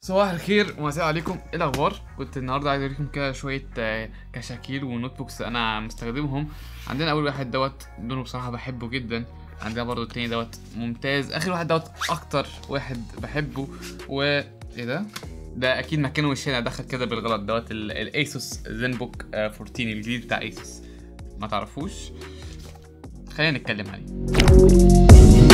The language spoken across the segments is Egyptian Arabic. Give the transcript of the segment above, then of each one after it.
صباح الخير ومساء عليكم ايه الاخبار كنت النهارده عايز اوريكم كده شويه آه، كشاكيل ونوت بوكس انا مستخدمهم عندنا اول واحد دوت لونه بصراحه بحبه جدا عندنا برضو التاني دوت ممتاز اخر واحد دوت اكتر واحد بحبه و ايه ده ده اكيد مكانه مش هنا دخل كده بالغلط دوت ال- الايسوس زين بوك آه، 14 الجديد بتاع ايسوس ما تعرفوش خلينا نتكلم عليه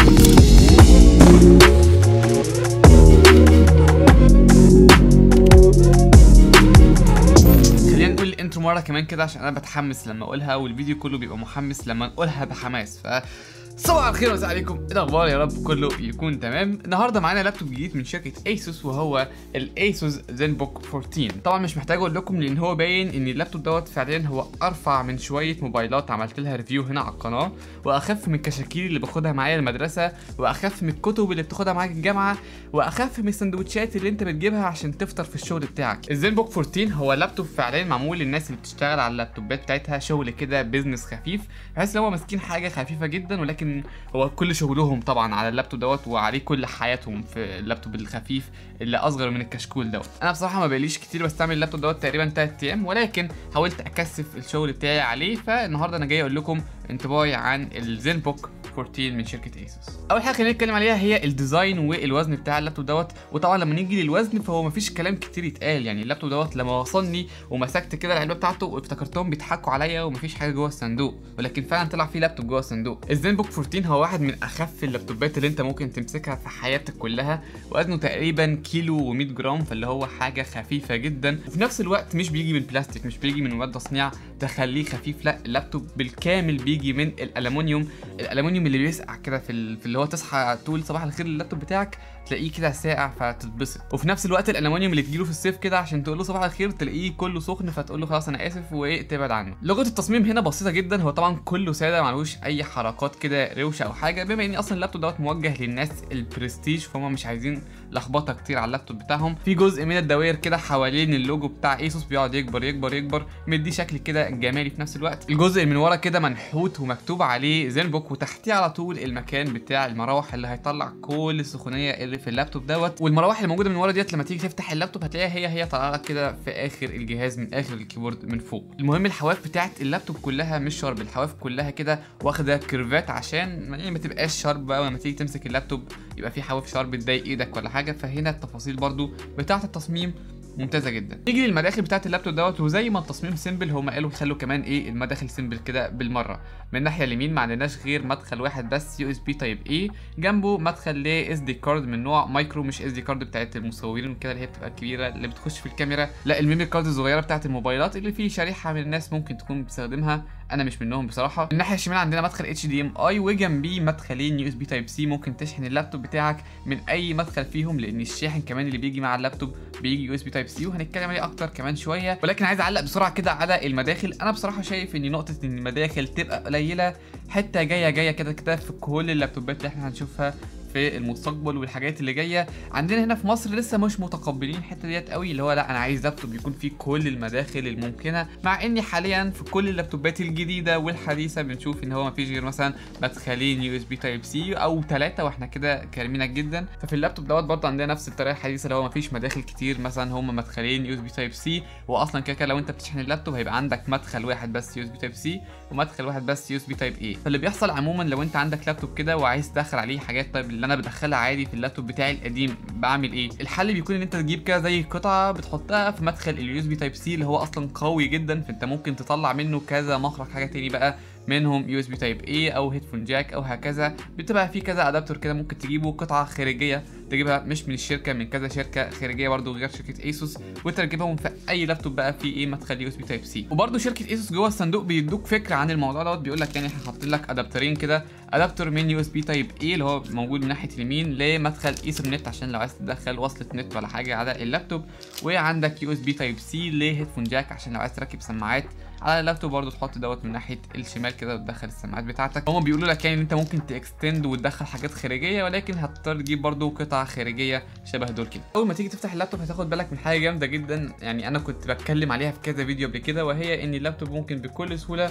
خلينا نقول الانترو مره كمان كده عشان انا بتحمس لما اقولها والفيديو كله بيبقى محمس لما نقولها بحماس ف صباح الخير ومساء عليكم ايه الاخبار يا رب كله يكون تمام النهارده معانا لابتوب جديد من شركه ايسوس وهو الايسوس زين بوك 14 طبعا مش محتاج اقول لكم لان هو باين ان اللابتوب دوت فعليا هو ارفع من شويه موبايلات عملت لها ريفيو هنا على القناه واخف من الكشاكيل اللي باخدها معايا المدرسه واخف من الكتب اللي بتاخدها معاك الجامعه واخف من السندوتشات اللي انت بتجيبها عشان تفطر في الشغل بتاعك الزين بوك 14 هو لابتوب فعليا معمول للناس اللي بتشتغل على اللابتوبات بتاعتها شغل كده بيزنس خفيف بحيث ان هو ماسكين حاجه خفيفه جدا ولكن هو كل شغلهم طبعا على اللابتوب دوت وعليه كل حياتهم في اللابتوب الخفيف اللي اصغر من الكشكول دوت انا بصراحه ما بقاليش كتير بستعمل اللابتوب دوت تقريبا 3 ايام ولكن حاولت اكثف الشغل بتاعي عليه فالنهارده انا جاي اقول لكم انطباعي عن الزين بوك 14 من شركه ايسوس اول حاجه خلينا نتكلم عليها هي الديزاين والوزن بتاع اللابتوب دوت وطبعا لما نيجي للوزن فهو مفيش كلام كتير يتقال يعني اللابتوب دوت لما وصلني ومسكت كده العلبه بتاعته افتكرتهم بيضحكوا عليا ومفيش حاجه جوه الصندوق ولكن فعلا طلع فيه لابتوب جوه الصندوق الزين بوك 14 هو واحد من اخف اللابتوبات اللي انت ممكن تمسكها في حياتك كلها وزنه تقريبا كيلو و100 جرام فاللي هو حاجه خفيفه جدا وفي نفس الوقت مش بيجي من بلاستيك مش بيجي من مواد تصنيع تخليه خفيف لا اللابتوب بالكامل بيجي من الالومنيوم الالومنيوم اللي بيسقع كده في, ال... في اللي هو تصحى تقول صباح الخير اللابتوب بتاعك تلاقيه كده ساقع فتتبسط وفي نفس الوقت الالومنيوم اللي تجيله في الصيف كده عشان تقول له صباح الخير تلاقيه كله سخن فتقول له خلاص انا اسف وايه تبعد عنه لغه التصميم هنا بسيطه جدا هو طبعا كله ساده معلوش اي حركات كده روشه او حاجه بما ان اصلا اللابتوب دوت موجه للناس البرستيج فهم مش عايزين لخبطه كتير على اللابتوب بتاعهم في جزء من الدوائر كده حوالين اللوجو بتاع ايسوس بيقعد يكبر يكبر يكبر مدي شكل كده جمالي في نفس الوقت الجزء اللي من ورا كده منحوت ومكتوب عليه زين بوك وتحتيه على طول المكان بتاع المراوح اللي هيطلع كل السخونيه اللي في اللابتوب دوت والمراوح اللي موجوده من ورا ديت لما تيجي تفتح اللابتوب هتلاقيها هي هي طالعه لك كده في اخر الجهاز من اخر الكيبورد من فوق المهم الحواف بتاعت اللابتوب كلها مش شارب الحواف كلها كده واخده كيرفات عشان يعني ما تبقاش شارب بقى ولما تيجي تمسك اللابتوب يبقى في حواف شارب تضايق ايدك ولا حاجه فهنا التفاصيل برضو بتاعه التصميم ممتازه جدا نيجي للمداخل بتاعه اللابتوب دوت وزي ما التصميم سيمبل هم قالوا يخلوا كمان ايه المداخل سيمبل كده بالمره من الناحيه اليمين ما عندناش غير مدخل واحد بس يو اس بي تايب اي جنبه مدخل ل اس دي كارد من نوع مايكرو مش اس دي كارد بتاعت المصورين كده اللي هي بتبقى الكبيره اللي بتخش في الكاميرا لا الميموري كارد الصغيره بتاعت الموبايلات اللي فيه شريحه من الناس ممكن تكون بتستخدمها انا مش منهم بصراحه من الناحيه الشمال عندنا مدخل اتش دي ام اي وجنبيه مدخلين يو اس بي تايب سي ممكن تشحن اللابتوب بتاعك من اي مدخل فيهم لان الشاحن كمان اللي بيجي مع اللابتوب بيجي يو اس بي تايب سي وهنتكلم عليه اكتر كمان شويه ولكن عايز اعلق بسرعه كده على المداخل انا بصراحه شايف ان نقطه ان المداخل تبقى قليله حته جايه جايه كده كده في كل اللابتوبات اللي احنا هنشوفها في المستقبل والحاجات اللي جايه عندنا هنا في مصر لسه مش متقبلين الحته ديت قوي اللي هو لا انا عايز لابتوب يكون فيه كل المداخل الممكنه مع اني حاليا في كل اللابتوبات الجديده والحديثه بنشوف ان هو ما فيش غير مثلا مدخلين يو اس بي تايب سي او ثلاثه واحنا كده كارمينك جدا ففي اللابتوب دوت برضه عندنا نفس الطريقه الحديثه اللي هو ما فيش مداخل كتير مثلا هم مدخلين يو اس بي تايب سي واصلا كده كده لو انت بتشحن اللابتوب هيبقى عندك مدخل واحد بس يو اس بي تايب سي ومدخل واحد بس يو اس بي تايب اي فاللي بيحصل عموما لو انت عندك لابتوب كده وعايز تدخل عليه حاجات طيب اللي انا بدخلها عادي في اللابتوب بتاعي القديم بعمل ايه الحل بيكون ان انت تجيب كده زي قطعه بتحطها في مدخل اليو اس بي تايب سي اللي هو اصلا قوي جدا فانت ممكن تطلع منه كذا مخرج حاجه تاني بقى منهم يو اس بي تايب اي او هيدفون جاك او هكذا بتبقى في كذا ادابتور كده ممكن تجيبه قطعه خارجيه تجيبها مش من الشركه من كذا شركه خارجيه برضو غير شركه ايسوس وتركبهم في اي لابتوب بقى فيه ايه مدخل يو اس بي تايب سي وبرضو شركه ايسوس جوه الصندوق بيدوك فكره عن الموضوع دوت بيقول لك يعني احنا حاطين لك ادابترين كده ادابتور من يو اس بي تايب اي اللي هو موجود من ناحيه اليمين لمدخل ايثرنت عشان لو عايز تدخل وصله نت ولا حاجه على اللابتوب وعندك يو اس بي تايب سي لهيدفون جاك عشان لو عايز تركب سماعات على اللابتوب برضه تحط دوت من ناحيه الشمال كده وتدخل السماعات بتاعتك هما بيقولوا لك يعني ان انت ممكن تاكستند وتدخل حاجات خارجيه ولكن هتضطر تجيب برضه قطع خارجيه شبه دول كده اول ما تيجي تفتح اللابتوب هتاخد بالك من حاجه جامده جدا يعني انا كنت بتكلم عليها في كذا فيديو قبل كده وهي ان اللابتوب ممكن بكل سهوله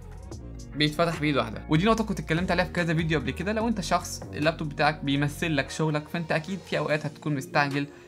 بيتفتح بايد واحده ودي نقطه كنت اتكلمت عليها في كذا فيديو قبل كده لو انت شخص اللابتوب بتاعك بيمثل لك شغلك فانت اكيد في اوقات هتكون مستعجل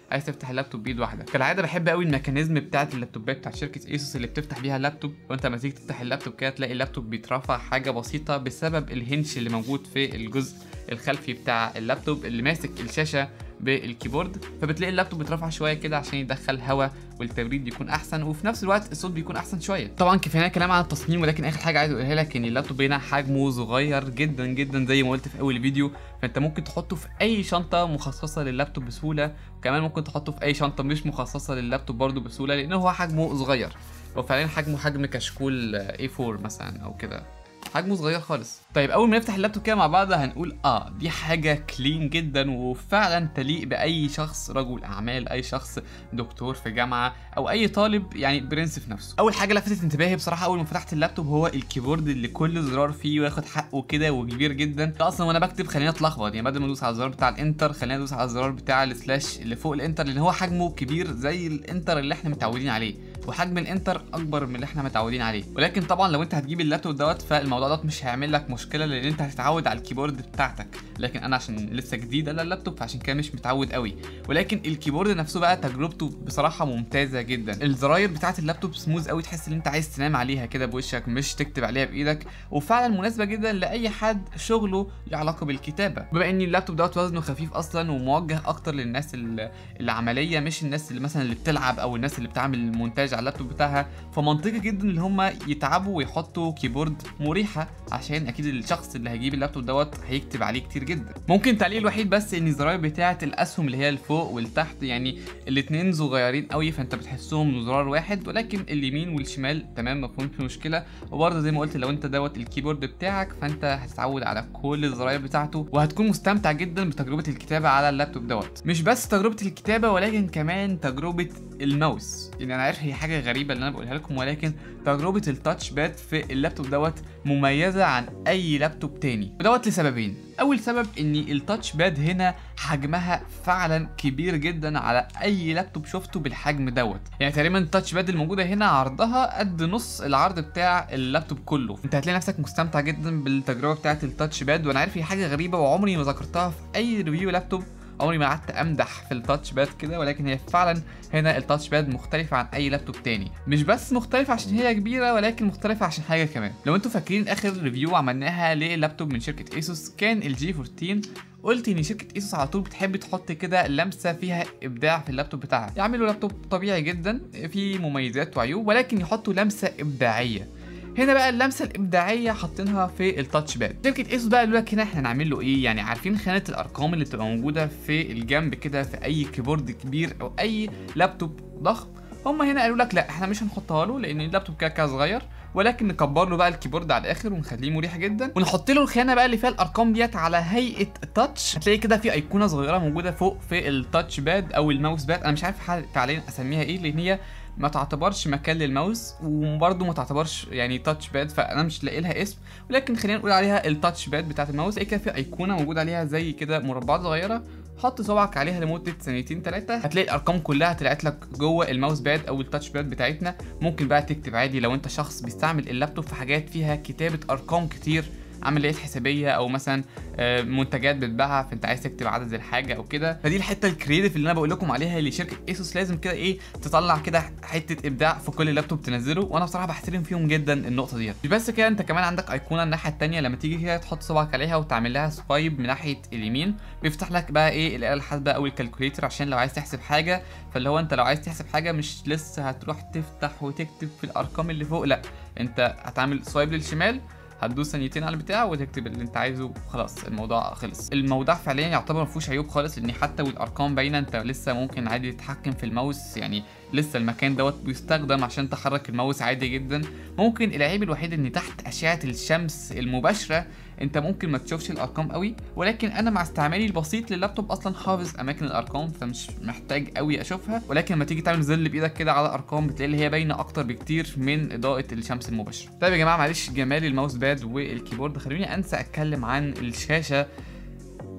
عايز تفتح اللابتوب بايد واحده كالعاده بحب قوي الميكانيزم بتاعت اللابتوبات بتاعت شركه ايسوس اللي بتفتح بيها اللابتوب وانت لما تيجي تفتح اللابتوب كده تلاقي اللابتوب بيترفع حاجه بسيطه بسبب الهنش اللي موجود في الجزء الخلفي بتاع اللابتوب اللي ماسك الشاشه بالكيبورد فبتلاقي اللابتوب بيترفع شويه كده عشان يدخل هواء والتبريد يكون احسن وفي نفس الوقت الصوت بيكون احسن شويه طبعا كفايه كلام عن التصميم ولكن اخر حاجه عايز اقولها لك ان اللابتوب هنا حجمه صغير جدا جدا زي ما قلت في اول فيديو فانت ممكن تحطه في اي شنطه مخصصه لللابتوب بسهوله وكمان ممكن تحطه في اي شنطه مش مخصصه لللابتوب برده بسهوله لان هو حجمه صغير هو فعليا حجمه حجم كشكول A4 مثلا او كده حجمه صغير خالص طيب اول ما نفتح اللابتوب كده مع بعض هنقول اه دي حاجه كلين جدا وفعلا تليق باي شخص رجل اعمال اي شخص دكتور في جامعه او اي طالب يعني برنس في نفسه اول حاجه لفتت انتباهي بصراحه اول ما فتحت اللابتوب هو الكيبورد اللي كل زرار فيه واخد حقه كده وكبير جدا ده اصلا وانا بكتب خليني اتلخبط يعني بدل ما ادوس على الزرار بتاع الانتر خليني ادوس على الزرار بتاع السلاش اللي فوق الانتر لان هو حجمه كبير زي الانتر اللي احنا متعودين عليه وحجم الانتر اكبر من اللي احنا متعودين عليه ولكن طبعا لو انت هتجيب اللابتوب دوت فالموضوع دوت مش هيعمل لك مشكله لان انت هتتعود على الكيبورد بتاعتك لكن انا عشان لسه جديد على اللابتوب فعشان كده مش متعود قوي ولكن الكيبورد نفسه بقى تجربته بصراحه ممتازه جدا الزراير بتاعه اللابتوب سموز قوي تحس ان انت عايز تنام عليها كده بوشك مش تكتب عليها بايدك وفعلا مناسبه جدا لاي حد شغله له علاقه بالكتابه بما ان اللابتوب دوت وزنه خفيف اصلا وموجه اكتر للناس العمليه مش الناس اللي مثلا اللي بتلعب او الناس اللي بتعمل مونتاج على اللابتوب بتاعها فمنطقي جدا ان هم يتعبوا ويحطوا كيبورد مريحه عشان اكيد الشخص اللي هيجيب اللابتوب دوت هيكتب عليه كتير جدا ممكن التعليق الوحيد بس ان الزراير بتاعه الاسهم اللي هي الفوق والتحت يعني الاثنين صغيرين قوي فانت بتحسهم زرار واحد ولكن اليمين والشمال تمام مفهوم في مشكله وبرضه زي ما قلت لو انت دوت الكيبورد بتاعك فانت هتتعود على كل الزراير بتاعته وهتكون مستمتع جدا بتجربه الكتابه على اللابتوب دوت مش بس تجربه الكتابه ولكن كمان تجربه الماوس يعني انا عارف هي حاجه غريبه اللي انا بقولها لكم ولكن تجربه التاتش باد في اللابتوب دوت مميزه عن اي لابتوب تاني ودوت لسببين اول سبب ان التاتش باد هنا حجمها فعلا كبير جدا على اي لابتوب شفته بالحجم دوت يعني تقريبا التاتش باد الموجوده هنا عرضها قد نص العرض بتاع اللابتوب كله انت هتلاقي نفسك مستمتع جدا بالتجربه بتاعه التاتش باد وانا عارف هي حاجه غريبه وعمري ما ذكرتها في اي ريفيو لابتوب عمري ما قعدت امدح في التاتش باد كده ولكن هي فعلا هنا التاتش باد مختلفه عن اي لابتوب تاني مش بس مختلفه عشان هي كبيره ولكن مختلفه عشان حاجه كمان لو انتوا فاكرين اخر ريفيو عملناها للابتوب من شركه ايسوس كان الجي 14 قلت ان شركه ايسوس على طول بتحب تحط كده لمسه فيها ابداع في اللابتوب بتاعها يعملوا لابتوب طبيعي جدا فيه مميزات وعيوب ولكن يحطوا لمسه ابداعيه هنا بقى اللمسه الابداعيه حاطينها في التاتش باد شركه ايسوس بقى قالوا لك هنا احنا هنعمل له ايه يعني عارفين خانه الارقام اللي بتبقى موجوده في الجنب كده في اي كيبورد كبير او اي لابتوب ضخم هم هنا قالوا لك لا احنا مش هنحطها له لان اللابتوب كده كده صغير ولكن نكبر له بقى الكيبورد على الاخر ونخليه مريح جدا ونحط له الخانه بقى اللي فيها الارقام ديت على هيئه تاتش هتلاقي كده في ايقونه صغيره موجوده فوق في التاتش باد او الماوس باد انا مش عارف فعليا اسميها ايه لان هي ما تعتبرش مكان للماوس وبرده ما تعتبرش يعني تاتش باد فانا مش لاقي لها اسم ولكن خلينا نقول عليها التاتش باد بتاعت الماوس هي كده في ايقونه موجود عليها زي كده مربعات صغيره حط صبعك عليها لمده ثانيتين ثلاثه هتلاقي الارقام كلها طلعت لك جوه الماوس باد او التاتش باد بتاعتنا ممكن بقى تكتب عادي لو انت شخص بيستعمل اللابتوب في حاجات فيها كتابه ارقام كتير عمليات حسابيه او مثلا منتجات بتباعها فانت عايز تكتب عدد الحاجه او كده فدي الحته الكرييتيف اللي انا بقول لكم عليها اللي شركه ايسوس لازم كده ايه تطلع كده حته ابداع في كل لابتوب تنزله وانا بصراحه بحترم فيهم جدا النقطه ديت مش بس كده انت كمان عندك ايقونه الناحيه الثانيه لما تيجي كده تحط صبعك عليها وتعمل لها سوايب من ناحيه اليمين بيفتح لك بقى ايه الاله الحاسبه او الكالكوليتر عشان لو عايز تحسب حاجه فاللي هو انت لو عايز تحسب حاجه مش لسه هتروح تفتح وتكتب في الارقام اللي فوق لا انت هتعمل سوايب للشمال هتدوس ثانيتين على البتاع وتكتب اللي انت عايزه وخلاص الموضوع خلص الموضوع فعليا يعتبر ما فيهوش عيوب خالص لان حتى والارقام باينه انت لسه ممكن عادي تتحكم في الماوس يعني لسه المكان دوت بيستخدم عشان تحرك الماوس عادي جدا ممكن العيب الوحيد ان تحت اشعه الشمس المباشره انت ممكن ما تشوفش الارقام قوي ولكن انا مع استعمالي البسيط لللابتوب اصلا حافظ اماكن الارقام فمش محتاج قوي اشوفها ولكن لما تيجي تعمل ظل بايدك كده على ارقام بتلاقي اللي هي باينه اكتر بكتير من اضاءه الشمس المباشره طيب يا جماعه معلش جمال الماوس باد والكيبورد خلوني انسى اتكلم عن الشاشه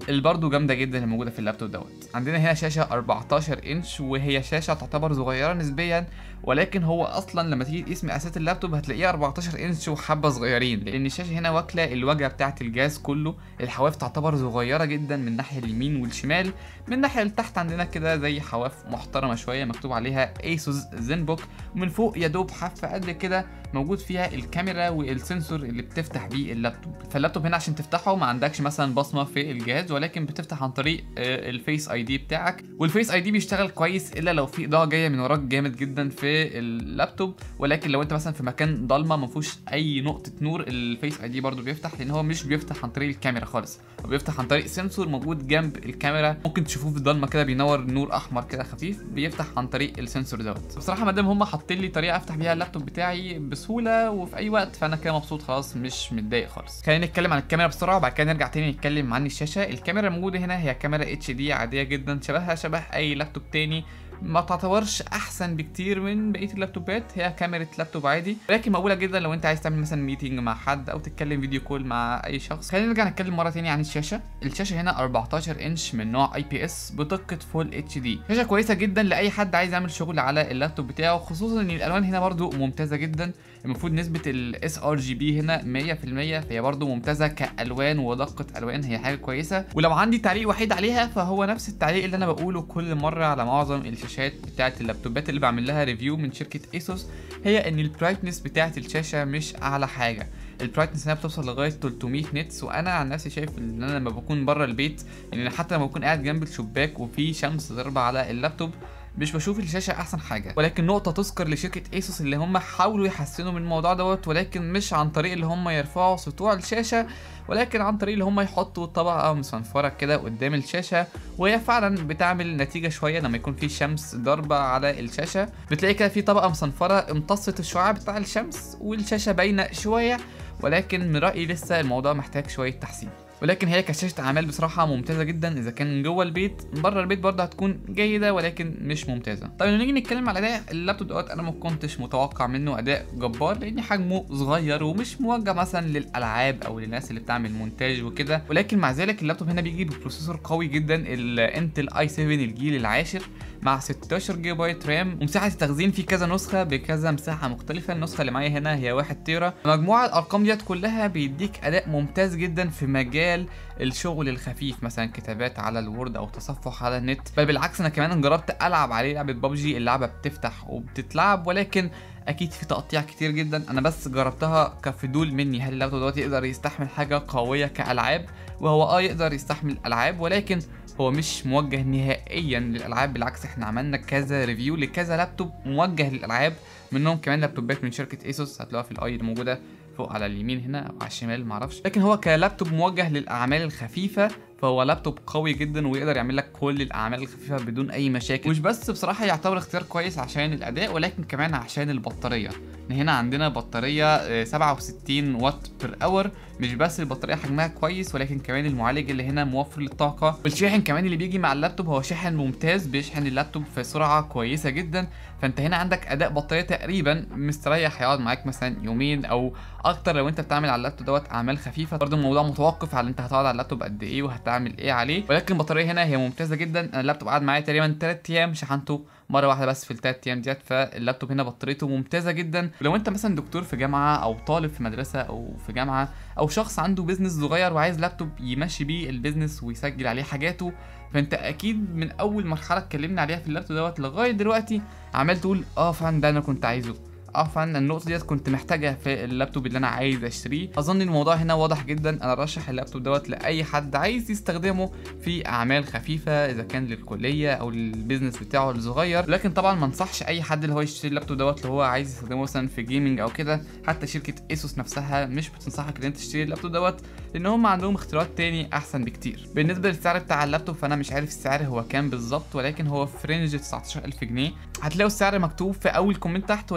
اللي برضه جامده جدا اللي موجوده في اللابتوب دوت عندنا هنا شاشه 14 انش وهي شاشه تعتبر صغيره نسبيا ولكن هو اصلا لما تيجي تقيس مقاسات اللابتوب هتلاقيه 14 انش وحبه صغيرين لان الشاشه هنا واكله الواجهه بتاعه الجهاز كله الحواف تعتبر صغيره جدا من الناحيه اليمين والشمال من الناحيه اللي تحت عندنا كده زي حواف محترمه شويه مكتوب عليها ايسوس زينبوك ومن فوق يا دوب حافه قد كده موجود فيها الكاميرا والسنسور اللي بتفتح بيه اللابتوب فاللابتوب هنا عشان تفتحه ما عندكش مثلا بصمه في الجهاز ولكن بتفتح عن طريق الفيس اي دي بتاعك والفيس اي دي بيشتغل كويس الا لو في اضاءه جايه من وراك جامد جدا في اللابتوب ولكن لو انت مثلا في مكان ضلمه ما فيهوش اي نقطه نور الفيس اي دي برده بيفتح لان هو مش بيفتح عن طريق الكاميرا خالص هو بيفتح عن طريق سنسور موجود جنب الكاميرا ممكن تشوفوه في الضلمه كده بينور نور احمر كده خفيف بيفتح عن طريق السنسور دوت بصراحه ما دام هم حاطين لي طريقه افتح بيها اللابتوب بتاعي بسهوله وفي اي وقت فانا كده مبسوط خلاص مش متضايق خالص خلينا نتكلم عن الكاميرا بسرعه وبعد كده نرجع تاني نتكلم عن الشاشه الكاميرا الموجوده هنا هي كاميرا اتش دي عاديه جدا شبهها شبه اي لابتوب تاني ما تعتبرش احسن بكتير من بقيه اللابتوبات هي كاميرا لابتوب عادي لكن مقبوله جدا لو انت عايز تعمل مثلا ميتنج مع حد او تتكلم فيديو كول مع اي شخص خلينا نرجع نتكلم مره تانية عن الشاشه الشاشه هنا 14 انش من نوع اي بي اس بدقه فول اتش دي شاشه كويسه جدا لاي حد عايز يعمل شغل على اللابتوب بتاعه خصوصا ان الالوان هنا برده ممتازه جدا المفروض نسبه الاس ار جي بي هنا 100% فهي برده ممتازه كالوان ودقه الوان هي حاجه كويسه ولو عندي تعليق وحيد عليها فهو نفس التعليق اللي انا بقوله كل مره على معظم الشاشات بتاعه اللابتوبات اللي بعمل لها ريفيو من شركه ايسوس هي ان البرايتنس بتاعه الشاشه مش اعلى حاجه البرايتنس هنا بتوصل لغايه 300 نتس وانا عن نفسي شايف ان انا لما بكون بره البيت يعني حتى لما بكون قاعد جنب الشباك وفي شمس ضربه على اللابتوب مش بشوف الشاشه احسن حاجه ولكن نقطه تذكر لشركه ايسوس اللي هم حاولوا يحسنوا من الموضوع دوت ولكن مش عن طريق اللي هم يرفعوا سطوع الشاشه ولكن عن طريق اللي هم يحطوا طبقه مصنفره كده قدام الشاشه وهي فعلا بتعمل نتيجه شويه لما يكون في شمس ضاربه على الشاشه بتلاقي كده في طبقه مصنفره امتصت الشعاع بتاع الشمس والشاشه باينه شويه ولكن من رايي لسه الموضوع محتاج شويه تحسين ولكن هي كشاشة أعمال بصراحة ممتازة جدا إذا كان جوه البيت بره البيت برضه هتكون جيدة ولكن مش ممتازة. طيب لما نيجي نتكلم على أداء اللابتوب دوت أنا ما كنتش متوقع منه أداء جبار لأن حجمه صغير ومش موجه مثلا للألعاب أو للناس اللي بتعمل مونتاج وكده ولكن مع ذلك اللابتوب هنا بيجي ببروسيسور قوي جدا الانتل اي 7 الجيل العاشر مع 16 جيجا بايت رام ومساحة التخزين في كذا نسخة بكذا مساحة مختلفة النسخة اللي معايا هنا هي 1 تيرا مجموع الأرقام ديت كلها بيديك أداء ممتاز جدا في مجال الشغل الخفيف مثلا كتابات على الوورد او تصفح على النت بل بالعكس انا كمان جربت العب عليه لعبه ببجي اللعبه بتفتح وبتتلعب ولكن اكيد في تقطيع كتير جدا انا بس جربتها كفضول مني هل اللابتوب دلوقتي يقدر يستحمل حاجه قويه كالعاب وهو اه يقدر يستحمل العاب ولكن هو مش موجه نهائيا للالعاب بالعكس احنا عملنا كذا ريفيو لكذا لابتوب موجه للالعاب منهم كمان لابتوبات من شركه ايسوس هتلاقوها في الاي اللي موجوده فوق على اليمين هنا او على الشمال معرفش لكن هو كلابتوب موجه للاعمال الخفيفه فهو لابتوب قوي جدا ويقدر يعمل لك كل الاعمال الخفيفه بدون اي مشاكل مش بس بصراحه يعتبر اختيار كويس عشان الاداء ولكن كمان عشان البطاريه هنا عندنا بطاريه 67 واط بير اور مش بس البطاريه حجمها كويس ولكن كمان المعالج اللي هنا موفر للطاقه والشاحن كمان اللي بيجي مع اللابتوب هو شاحن ممتاز بيشحن اللابتوب في سرعه كويسه جدا فانت هنا عندك اداء بطاريه تقريبا مستريح هيقعد معاك مثلا يومين او اكتر لو انت بتعمل على اللابتوب دوت اعمال خفيفه برضه الموضوع متوقف على انت هتقعد على اللابتوب قد ايه وهتعمل ايه عليه ولكن البطاريه هنا هي ممتازه جدا انا اللابتوب قعد معايا تقريبا 3 ايام شحنته مره واحده بس في الثلاث ايام ديت فاللابتوب هنا بطاريته ممتازه جدا ولو انت مثلا دكتور في جامعه او طالب في مدرسه او في جامعه او شخص عنده بيزنس صغير وعايز لابتوب يمشي بيه البيزنس ويسجل عليه حاجاته فانت اكيد من اول مرحله اتكلمنا عليها في اللابتوب دوت لغايه دلوقتي عمال تقول اه فعلا ده انا كنت عايزه اه فعلا النقطه ديت كنت محتاجها في اللابتوب اللي انا عايز اشتريه اظن الموضوع هنا واضح جدا انا رشح اللابتوب دوت لاي حد عايز يستخدمه في اعمال خفيفه اذا كان للكليه او للبيزنس بتاعه الصغير لكن طبعا ما انصحش اي حد اللي هو يشتري اللابتوب دوت اللي هو عايز يستخدمه مثلا في جيمنج او كده حتى شركه ايسوس نفسها مش بتنصحك ان انت تشتري اللابتوب دوت لان هم عندهم اختيارات تاني احسن بكتير بالنسبه للسعر بتاع اللابتوب فانا مش عارف السعر هو كام بالظبط ولكن هو في رينج 19000 جنيه هتلاقوا السعر مكتوب في اول كومنت تحت ولو عرفت تحط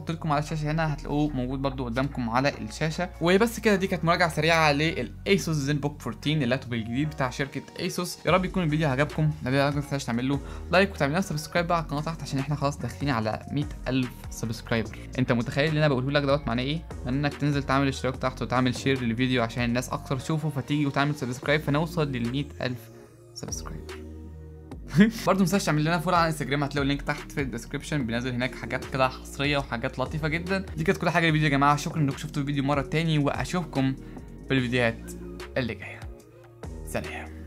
هحط لكم على الشاشه هنا هتلاقوه موجود برده قدامكم على الشاشه وبس كده دي كانت مراجعه سريعه للايسوس زين بوك 14 اللابتوب الجديد بتاع شركه ايسوس يا رب يكون الفيديو عجبكم لو عجبكم ما تنساش تعمل له لايك وتعمل لنا سبسكرايب بقى على القناه تحت عشان احنا خلاص داخلين على 100000 سبسكرايبر انت متخيل اللي انا بقوله لك دوت معناه ايه انك تنزل تعمل اشتراك تحت وتعمل شير للفيديو عشان الناس اكتر تشوفه فتيجي وتعمل سبسكرايب فنوصل لل 100000 سبسكرايبر برضه متنساش تعمل لنا فولو على انستجرام هتلاقوا اللينك تحت في الديسكربشن بنزل هناك حاجات كده حصريه وحاجات لطيفه جدا دي كانت كل حاجه للفيديو يا جماعه شكرا انكم شفتوا الفيديو مره تاني واشوفكم في الفيديوهات اللي جايه سلام